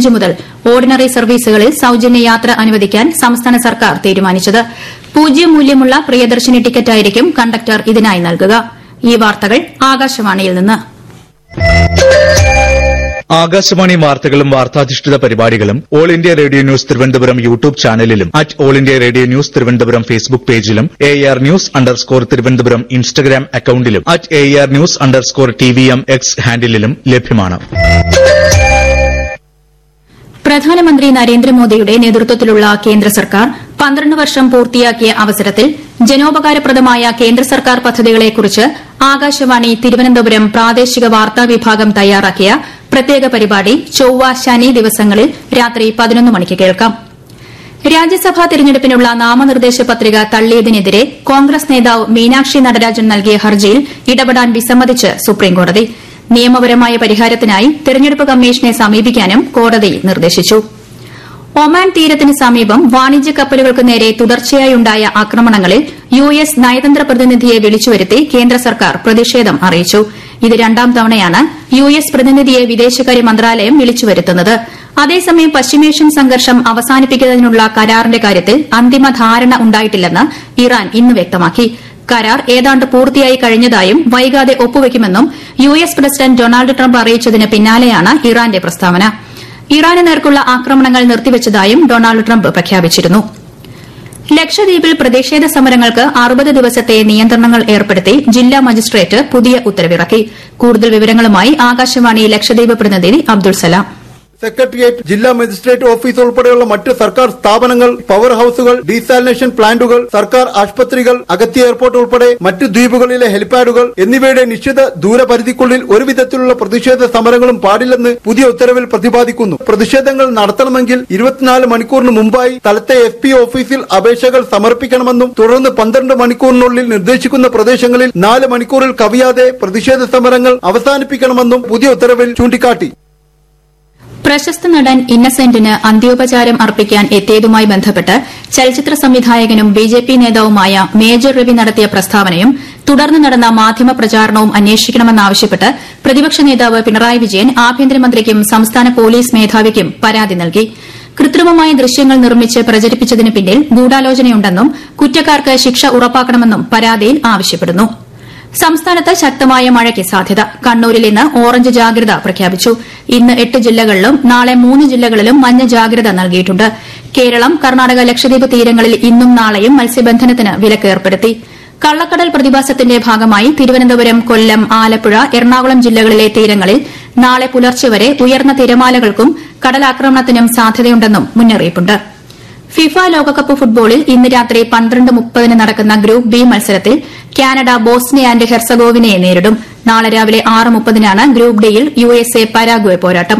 പതിനഞ്ച് മുതൽ ഓർഡിനറി സർവീസുകളിൽ സൌജന്യ യാത്ര അനുവദിക്കാൻ സംസ്ഥാന സർക്കാർ തീരുമാനിച്ചത് പൂജ്യം മൂല്യമുള്ള പ്രിയദർശിനി ടിക്കറ്റായിരിക്കും കണ്ടക്ടർ ഇതിനായി നൽകുക ഈ വാർത്തകൾ ആകാശവാണിയിൽ നിന്ന് ആകാശവാണി വാർത്തകളും വാർത്താധിഷ്ഠിത പരിപാടികളും All India Radio news Thiruvananthapuram YouTube ചാനലിലും at All India Radio news Thiruvananthapuram Facebook പേജിലും A R news underscore Thiruvananthapuram Instagram അക്കൌണ്ടിലും at A R news underscore T V M X ഹാൻഡിലും ലഭ്യമാണ് പ്രധാനമന്ത്രി നരേന്ദ്രമോദിയുടെ നേതൃത്വത്തിലുള്ള കേന്ദ്ര സർക്കാർ പന്ത്രണ്ട് വർഷം പൂർത്തിയാക്കിയ അവസരത്തിൽ ജനോപകാരപ്രദമായ കേന്ദ്ര സർക്കാർ പദ്ധതികളെക്കുറിച്ച് ആകാശവാണി തിരുവനന്തപുരം പ്രാദേശിക വാർത്താ വിഭാഗം തയ്യാറാക്കിയ പ്രത്യേക പരിപാടി ചൊവ്വ ശനി ദിവസങ്ങളിൽ രാത്രി പതിനൊന്ന് മണിക്ക് കേൾക്കാം രാജ്യസഭാ തെരഞ്ഞെടുപ്പിനുള്ള നാമനിർദ്ദേശ പത്രിക തള്ളിയതിനെതിരെ കോൺഗ്രസ് നേതാവ് മീനാക്ഷി നടരാജൻ നൽകിയ ഹർജിയിൽ ഇടപെടാൻ വിസമ്മതിച്ച് സുപ്രീംകോടതി നിയമപരമായ പരിഹാരത്തിനായി തെരഞ്ഞെടുപ്പ് കമ്മീഷനെ സമീപിക്കാനും കോടതി നിർദ്ദേശിച്ചു ഒമാൻ തീരത്തിന് സമീപം വാണിജ്യ കപ്പലുകൾക്ക് നേരെ തുടർച്ചയായുണ്ടായ ആക്രമണങ്ങളിൽ യു എസ് നയതന്ത്ര പ്രതിനിധിയെ വിളിച്ചുവരുത്തി കേന്ദ്ര സർക്കാർ പ്രതിഷേധം അറിയിച്ചു ഇത് രണ്ടാം തവണയാണ് യു എസ് പ്രതിനിധിയെ വിദേശകാര്യ മന്ത്രാലയം വിളിച്ചുവരുത്തുന്നത് അതേസമയം പശ്ചിമേഷ്യൻ സംഘർഷം അവസാനിപ്പിക്കുന്നതിനുള്ള കരാറിന്റെ കാര്യത്തിൽ അന്തിമ ധാരണ ഉണ്ടായിട്ടില്ലെന്ന് ഇറാൻ ഇന്ന് വ്യക്തമാക്കി കരാർ ഏതാണ്ട് പൂർത്തിയായി കഴിഞ്ഞതായും വൈകാതെ ഒപ്പുവയ്ക്കുമെന്നും U S president Donald Trump അറിയിച്ചതിന് പിന്നാലെയാണ് ഇറാന്റെ പ്രസ്താവന ഇറാന് നേർക്കുള്ള ആക്രമണങ്ങൾ നിർത്തിവച്ചതായും ഡൊണാൾഡ് ട്രംപ് പ്രഖ്യാപിച്ചിരുന്നു ലക്ഷദ്വീപിൽ പ്രതിഷേധ സമരങ്ങൾക്ക് അറുപത് ദിവസത്തെ നിയന്ത്രണങ്ങൾ ഏർപ്പെടുത്തി ജില്ലാ മജിസ്ട്രേറ്റ് പുതിയ ഉത്തരവിറക്കി കൂടുതൽ വിവരങ്ങളുമായി ആകാശവാണി ലക്ഷദ്വീപ് പ്രതിനിധി അബ്ദുൾ സലാം സെക്രട്ടേറിയറ്റ് ജില്ലാ മജിസ്ട്രേറ്റ് ഓഫീസ് ഉൾപ്പെടെയുള്ള മറ്റ് സർക്കാർ സ്ഥാപനങ്ങൾ പവർ ഹൌസുകൾ ഡീസാലിനേഷൻ പ്ലാന്റുകൾ സർക്കാർ ആശുപത്രികൾ അഗത്തി എയർപോർട്ട് ഉൾപ്പെടെ മറ്റ് ദ്വീപുകളിലെ ഹെലിപാഡുകൾ എന്നിവയുടെ നിശ്ചിത ദൂരപരിധിക്കുള്ളിൽ ഒരു വിധത്തിലുള്ള പ്രതിഷേധ സമരങ്ങളും പാടില്ലെന്ന് പുതിയ ഉത്തരവിൽ പ്രതിപാദിക്കുന്നു പ്രതിഷേധങ്ങൾ നടത്തണമെങ്കിൽ ഇരുപത്തിനാല് മണിക്കൂറിന് മുമ്പായി സ്ഥലത്തെ എസ് പി ഓഫീസിൽ അപേക്ഷകൾ സമർപ്പിക്കണമെന്നും തുടർന്ന് പന്ത്രണ്ട് മണിക്കൂറിനുള്ളിൽ നിർദ്ദേശിക്കുന്ന പ്രദേശങ്ങളിൽ നാല് മണിക്കൂറിൽ കവിയാതെ പ്രതിഷേധ സമരങ്ങൾ അവസാനിപ്പിക്കണമെന്നും പുതിയ ഉത്തരവിൽ ചൂണ്ടിക്കാട്ടി പ്രശസ്ത നടൻ ഇന്നസെന്റിന് അന്ത്യോപചാരം അർപ്പിക്കാൻ എത്തിയതുമായി ബന്ധപ്പെട്ട് ചലച്ചിത്ര സംവിധായകനും ബിജെപി നേതാവുമായ മേജർ രവി നടത്തിയ പ്രസ്താവനയും തുടർന്ന് നടന്ന മാധ്യമ പ്രചാരണവും അന്വേഷിക്കണമെന്നാവശ്യപ്പെട്ട് പ്രതിപക്ഷ നേതാവ് പിണറായി വിജയൻ ആഭ്യന്തരമന്ത്രിക്കും സംസ്ഥാന പോലീസ് മേധാവിക്കും പരാതി നൽകി കൃത്രിമമായ ദൃശ്യങ്ങൾ നിർമ്മിച്ച് പ്രചരിപ്പിച്ചതിന് പിന്നിൽ ഗൂഢാലോചനയുണ്ടെന്നും കുറ്റക്കാർക്ക് ശിക്ഷ ഉറപ്പാക്കണമെന്നും പരാതിയിൽ ആവശ്യപ്പെടുന്നു സംസ്ഥാനത്ത് ശക്തമായ മഴയ്ക്ക് സാധ്യത കണ്ണൂരിൽ ഇന്ന് ഓറഞ്ച് ജാഗ്രത പ്രഖ്യാപിച്ചു ഇന്ന് എട്ട് ജില്ലകളിലും നാളെ മൂന്ന് ജില്ലകളിലും മഞ്ഞ ജാഗ്രത നൽകിയിട്ടുണ്ട് കേരളം കർണാടക ലക്ഷദ്വീപ് തീരങ്ങളിൽ ഇന്നും നാളെയും മത്സ്യബന്ധനത്തിന് വിലക്ക് ഏർപ്പെടുത്തി കള്ളക്കടൽ പ്രതിഭാസത്തിന്റെ ഭാഗമായി തിരുവനന്തപുരം കൊല്ലം ആലപ്പുഴ എറണാകുളം ജില്ലകളിലെ തീരങ്ങളിൽ നാളെ പുലർച്ചെ വരെ ഉയർന്ന തിരമാലകൾക്കും കടലാക്രമണത്തിനും സാധ്യതയുണ്ടെന്നും മുന്നറിയിപ്പുണ്ട് ഫിഫ ലോകകപ്പ് ഫുട്ബോളിൽ ഇന്ന് രാത്രി പന്ത്രണ്ട് മുപ്പതിന് നടക്കുന്ന ഗ്രൂപ്പ് ബി മത്സരത്തിൽ കാനഡ ബോസ്നിയ ആന്റ് ഹെർസഗോവിനയെ നേരിടും നാളെ രാവിലെ ആറ് മുപ്പതിനാണ് ഗ്രൂപ്പ് ഡിയിൽ യു എസ് എ പരാഗ്വെ പോരാട്ടം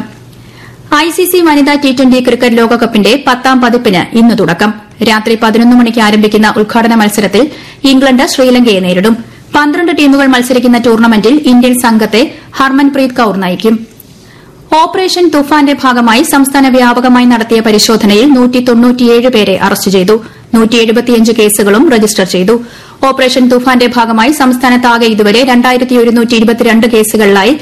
ഐസിസി വനിതാ ടി ട്വന്റി ക്രിക്കറ്റ് ലോകകപ്പിന്റെ പത്താം പതിപ്പിന് ഇന്ന് തുടക്കം രാത്രി പതിനൊന്ന് മണിക്ക് ആരംഭിക്കുന്ന ഉദ്ഘാടന മത്സരത്തിൽ ഇംഗ്ലണ്ട് ശ്രീലങ്കയെ നേരിടും പന്ത്രണ്ട് ടീമുകൾ മത്സരിക്കുന്ന ടൂർണമെന്റിൽ ഇന്ത്യൻ സംഘത്തെ ഹർമൻപ്രീത് കൌർ നയിക്കും ഓപ്പറേഷൻ തുഫാന്റെ ഭാഗമായി സംസ്ഥാന വ്യാപകമായി നടത്തിയ പരിശോധനയിൽ പേരെ അറസ്റ്റ് ചെയ്തു കേസുകളും രജിസ്റ്റർ ചെയ്തു ഓപ്പറേഷൻ തുഫാന്റെ ഭാഗമായി സംസ്ഥാനത്താകെ ഇതുവരെ കേസുകളിലായി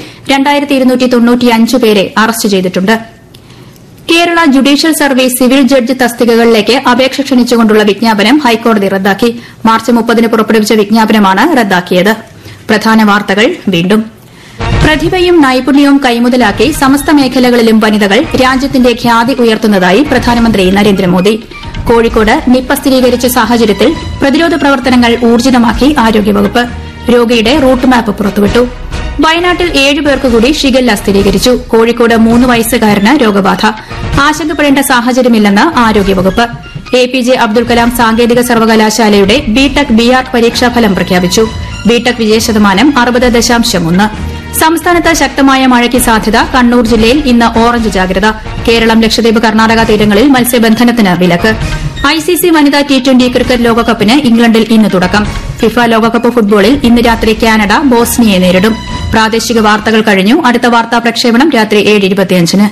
പേരെ അറസ്റ്റ് ചെയ്തിട്ടുണ്ട് Kerala judicial service civil judge തസ്തികകളിലേക്ക് അപേക്ഷ ക്ഷണിച്ചുകൊണ്ടുള്ള വിജ്ഞാപനം ഹൈക്കോടതി റദ്ദാക്കി മാർച്ച് മുപ്പതിന് പുറപ്പെടുവിച്ച വിജ്ഞാപനമാണ് റദ്ദാക്കിയത് പ്രധാന വാർത്തകൾ വീണ്ടും പ്രതിഭയും നൈപുണ്യവും കൈമുതലാക്കി സമസ്ത മേഖലകളിലും വനിതകൾ രാജ്യത്തിന്റെ ഖ്യാതി ഉയർത്തുന്നതായി പ്രധാനമന്ത്രി നരേന്ദ്രമോദി കോഴിക്കോട് നിപ്പ സ്ഥിരീകരിച്ച സാഹചര്യത്തിൽ പ്രതിരോധ പ്രവർത്തനങ്ങൾ ഊർജിതമാക്കി ആരോഗ്യവകുപ്പ് രോഗിയുടെ റൂട്ട് മാപ്പ് പുറത്തുവിട്ടു വയനാട്ടിൽ ഏഴുപേർക്ക് കൂടി ഷിഗല്ല സ്ഥിരീകരിച്ചു കോഴിക്കോട് മൂന്ന് വയസ്സുകാരന് രോഗബാധ ആശങ്കപ്പെടേണ്ട സാഹചര്യമില്ലെന്ന് ആരോഗ്യവകുപ്പ് A P J Abdul Kalam സാങ്കേതിക സർവകലാശാലയുടെ ബിടെക് ബിആർട്ട് പരീക്ഷാഫലം പ്രഖ്യാപിച്ചു ബിടെക് വിജയശതമാനം അറുപത് ദശാംശം ഒന്ന് സംസ്ഥാനത്ത് ശക്തമായ മഴയ്ക്ക് സാധ്യത കണ്ണൂർ ജില്ലയിൽ ഇന്ന് ഓറഞ്ച് ജാഗ്രത കേരളം ലക്ഷദ്വീപ് കർണാടക തീരങ്ങളിൽ മത്സ്യബന്ധനത്തിന് വിലക്ക് ഐസിസി വനിതാ ടി ട്വന്റി ക്രിക്കറ്റ് ലോകകപ്പിന് ഇംഗ്ലണ്ടിൽ ഇന്ന് തുടക്കം ഫിഫ ലോകകപ്പ് ഫുട്ബോളിൽ ഇന്ന് രാത്രി കാനഡ ബോസ്നിയെ നേരിടും പ്രാദേശിക വാർത്തകൾ കഴിഞ്ഞു അടുത്ത വാർത്താ പ്രക്ഷേപണം രാത്രി ഏഴ് ഇരുപത്തിയഞ്ചിന്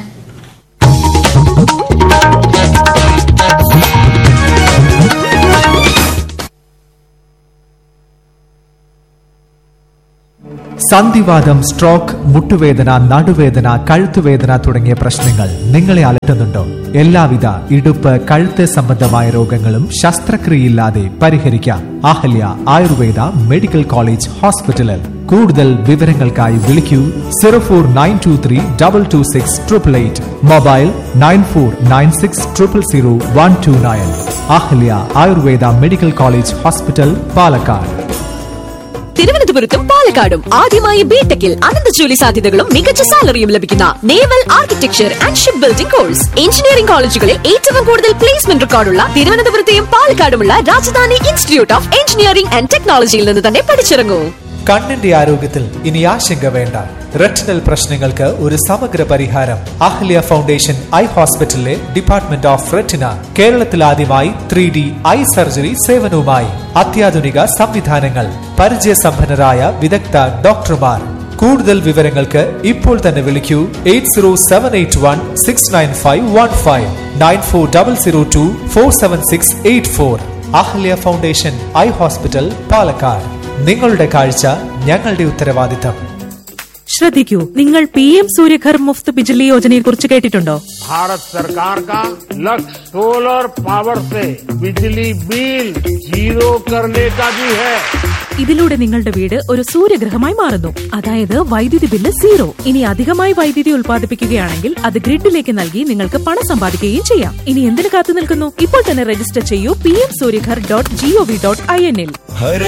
സന്ധിവാദം സ്ട്രോക്ക് മുട്ടുവേദന നടുവേദന കഴുത്തുവേദന തുടങ്ങിയ പ്രശ്നങ്ങൾ നിങ്ങളെ അലട്ടുന്നുണ്ടോ എല്ലാവിധ ഇടുപ്പ് കഴുത്ത് സംബന്ധമായ രോഗങ്ങളും ശസ്ത്രക്രിയയില്ലാതെ പരിഹരിക്കാം അഹല്യ ആയുർവേദ മെഡിക്കൽ കോളേജ് ഹോസ്പിറ്റലിൽ കൂടുതൽ വിവരങ്ങൾക്കായി വിളിക്കൂ zero four nine two three double two six triple eight mobile nine four nine six triple zero one two nine Ahalya Ayurveda medical college hospital Palakkad തിരുവനന്തപുരത്തും പാലക്കാടും ആദ്യമായി ബിടെക്കിൽ അനന്ത ജോലി സാധ്യതകളും മികച്ച സാലറിയും ലഭിക്കുന്ന naval architecture and shipbuilding course engineering കോളേജുകളിൽ ഏറ്റവും കൂടുതൽ പ്ലേസ്മെന്റ് റെക്കോർഡുള്ള തിരുവനന്തപുരത്തെയും പാലക്കാടുമുള്ള Rajadhani institute of engineering and ടെക്നോളജിയിൽ നിന്ന് തന്നെ പഠിച്ചിറങ്ങൂ കണ്ണിന്റെ ആരോഗ്യത്തിൽ ഇനി ആശങ്ക വേണ്ട റെറ്റിനൽ പ്രശ്നങ്ങൾക്ക് ഒരു സമഗ്ര പരിഹാരം അഹ്ല്യ ഫൗണ്ടേഷൻ ഐ ഹോസ്പിറ്റലിലെ ഡിപ്പാർട്ട്മെന്റ് ഓഫ് റെറ്റിന കേരളത്തിൽ ആദ്യമായി ത്രീ ഡി ഐ സർജറി സേവനവുമായി അത്യാധുനിക സംവിധാനങ്ങൾ പരിചയസമ്പന്നരായ വിദഗ്ധ ഡോക്ടർമാർ കൂടുതൽ വിവരങ്ങൾക്ക് ഇപ്പോൾ തന്നെ വിളിക്കൂ eight zero seven eight one six nine five one five nine four double zero two four seven six eight four Ahalya foundation eye hospital Palakkad നിങ്ങളുടെ കാഴ്ച ഞങ്ങളുടെ ഉത്തരവാദിത്തം ശ്രദ്ധിക്കൂ നിങ്ങൾ പി എം സൂര്യഘർ മുഫ്ത് ബിജ്ലി യോജനയെ കുറിച്ച് കേട്ടിട്ടുണ്ടോ भारत सरकार का लक्ष्य सोलर पावर से बिजली बिल जीरो करने का भी है ഇതിലൂടെ നിങ്ങളുടെ വീട് ഒരു സൂര്യഗ്രഹമായി മാറുന്നു അതായത് വൈദ്യുതി ബില്ല് സീറോ ഇനി അധികമായി വൈദ്യുതി ഉൽപ്പാദിപ്പിക്കുകയാണെങ്കിൽ അത് ഗ്രിഡിലേക്ക് നൽകി നിങ്ങൾക്ക് പണം സമ്പാദിക്കുകയും ചെയ്യാം ഇനി എന്തിനു കാത്തു നിൽക്കുന്നു ഇപ്പോൾ തന്നെ രജിസ്റ്റർ ചെയ്യൂ P M Surya Ghar dot G O V dot I എന്നിൽ